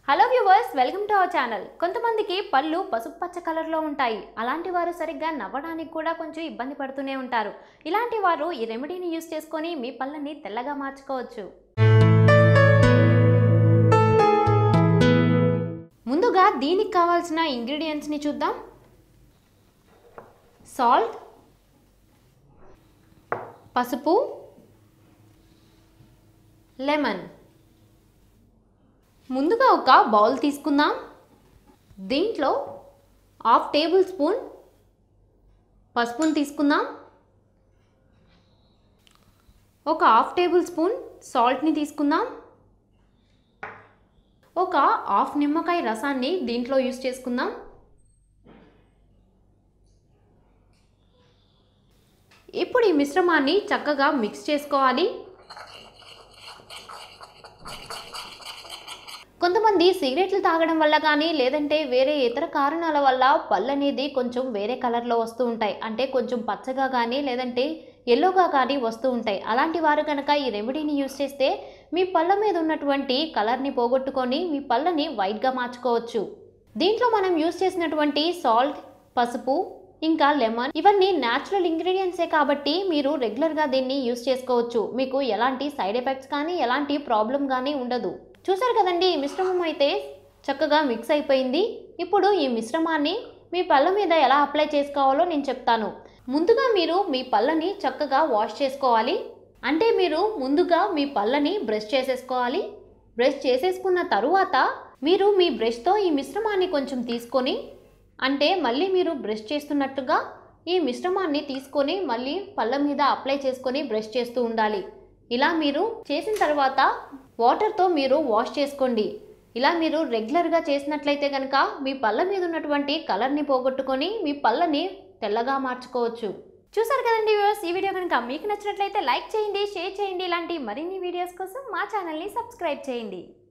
hello viewers welcome to our channel కొంతమందికి పళ్ళు పసుపు పచ్చ కలర్లో ఉంటాయి అలాంటి వారు సరిగ్గా నవ్వడానికి కూడా కొంచెం ఇబ్బంది పడుతూనే ఉంటారు ఇలాంటి వారు ఈ రెమెడీని యూస్ చేసుకొని మీ పళ్ళని తెల్లగా మార్చుకోవచ్చు ముందుగా దీనికి కావాల్సిన ఇంగ్రీడియంట్స్ని చూద్దాం సాల్ట్ పసుపు లెమన్ ముందుగా ఒక బౌల్ తీసుకుందాం దీంట్లో హాఫ్ టేబుల్ స్పూన్ పసుపుని తీసుకుందాం ఒక హాఫ్ టేబుల్ స్పూన్ సాల్ట్ని తీసుకుందాం ఒక హాఫ్ నిమ్మకాయ రసాన్ని దీంట్లో యూస్ చేసుకుందాం ఇప్పుడు ఈ మిశ్రమాన్ని చక్కగా మిక్స్ చేసుకోవాలి కొంతమంది సిగరెట్లు తాగడం వల్ల కానీ లేదంటే వేరే ఇతర కారణాల వల్ల పళ్ళు అనేది కొంచెం వేరే కలర్లో వస్తూ ఉంటాయి అంటే కొంచెం పచ్చగా కానీ లేదంటే ఎల్లోగా కానీ వస్తూ ఉంటాయి అలాంటి వారు కనుక ఈ రెమెడీని యూస్ చేస్తే మీ పళ్ళ మీద ఉన్నటువంటి కలర్ని పోగొట్టుకొని మీ పళ్ళని వైట్గా మార్చుకోవచ్చు దీంట్లో మనం యూస్ చేసినటువంటి సాల్ట్ పసుపు ఇంకా లెమన్ ఇవన్నీ న్యాచురల్ ఇంగ్రీడియంట్సే కాబట్టి మీరు రెగ్యులర్గా దీన్ని యూస్ చేసుకోవచ్చు మీకు ఎలాంటి సైడ్ ఎఫెక్ట్స్ కానీ ఎలాంటి ప్రాబ్లం కానీ ఉండదు చూసారు కదండి ఈ మిశ్రమం అయితే చక్కగా మిక్స్ అయిపోయింది ఇప్పుడు ఈ మిశ్రమాన్ని మీ పళ్ళ మీద ఎలా అప్లై చేసుకోవాలో నేను చెప్తాను ముందుగా మీరు మీ పళ్ళని చక్కగా వాష్ చేసుకోవాలి అంటే మీరు ముందుగా మీ పళ్ళని బ్రష్ చేసేసుకోవాలి బ్రష్ చేసేసుకున్న తరువాత మీరు మీ బ్రష్తో ఈ మిశ్రమాన్ని కొంచెం తీసుకొని అంటే మళ్ళీ మీరు బ్రష్ చేస్తున్నట్టుగా ఈ మిశ్రమాన్ని తీసుకొని మళ్ళీ పళ్ళ మీద అప్లై చేసుకొని బ్రష్ చేస్తూ ఉండాలి ఇలా మీరు చేసిన తర్వాత వాటర్తో మీరు వాష్ చేసుకోండి ఇలా మీరు రెగ్యులర్గా చేసినట్లయితే కనుక మీ పళ్ళ మీద ఉన్నటువంటి కలర్ని పోగొట్టుకొని మీ పళ్ళని తెల్లగా మార్చుకోవచ్చు చూసారు కదండి వ్యూవర్స్ ఈ వీడియో కనుక మీకు నచ్చినట్లయితే లైక్ చేయండి షేర్ చేయండి ఇలాంటి మరిన్ని వీడియోస్ కోసం మా ఛానల్ని సబ్స్క్రైబ్ చేయండి